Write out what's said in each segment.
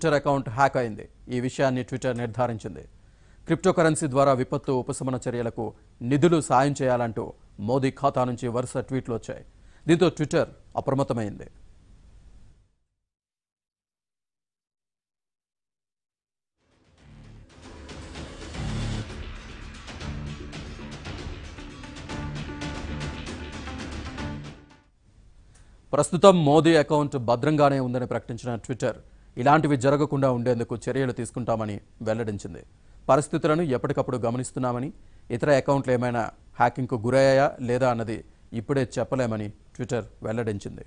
Twitter account hack అయింది ఈ విషయాన్ని ట్విట్టర్ నిర్ధారించింది క్రిప్టోకరెన్సీ ద్వారా విపత్తు ఉపశమన చర్యలకు నిధులు సాయం చేయాలంటూ మోదీ ఖాతా నుంచి వరుస ట్వీట్లు వచ్చాయి దీంతో ట్విట్టర్ అప్రమత్తమైంది ప్రస్తుతం మోదీ అకౌంట్ భద్రంగానే ఉందని ప్రకటించిన ట్విట్టర్ ఇలాంటివి జరగకుండా ఉండేందుకు చర్యలు తీసుకుంటామని వెల్లడించింది పరిస్థితులను ఎప్పటికప్పుడు గమనిస్తున్నామని ఇతర అకౌంట్లు ఏమైనా హ్యాకింగ్కు గురయ్యాయా లేదా అన్నది ఇప్పుడే చెప్పలేమని ట్విట్టర్ వెల్లడించింది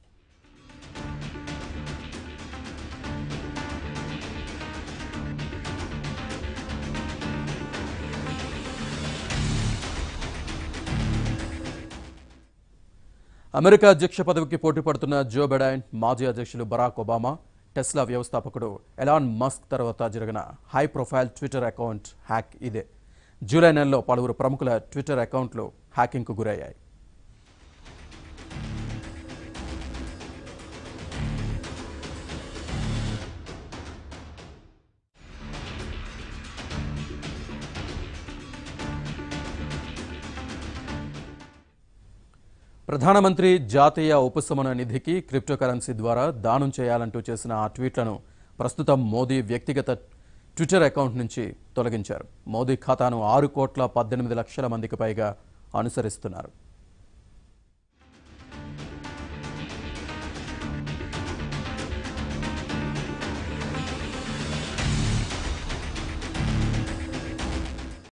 అమెరికా అధ్యక్ష పదవికి పోటీ పడుతున్న జో బెడైన్ మాజీ అధ్యక్షులు బరాక్ ఒబామా టెస్లా వ్యవస్థాపకుడు ఎలాన్ మస్క్ తర్వాత జరిగిన high profile Twitter account hack ఇదే జూలై నెలలో పలువురు ప్రముఖుల ట్విట్టర్ అకౌంట్లు హ్యాకింగ్కు గురయ్యాయి ప్రధానమంత్రి జాతీయ ఉపశమన నిధికి క్రిప్టోకరెన్సీ ద్వారా దానం చేయాలంటూ చేసిన ఆ ట్వీట్లను ప్రస్తుతం మోదీ వ్యక్తిగత ట్విట్టర్ అకౌంట్ నుంచి తొలగించారు మోదీ ఖాతాను ఆరు కోట్ల పద్దెనిమిది లక్షల మందికి పైగా అనుసరిస్తున్నారు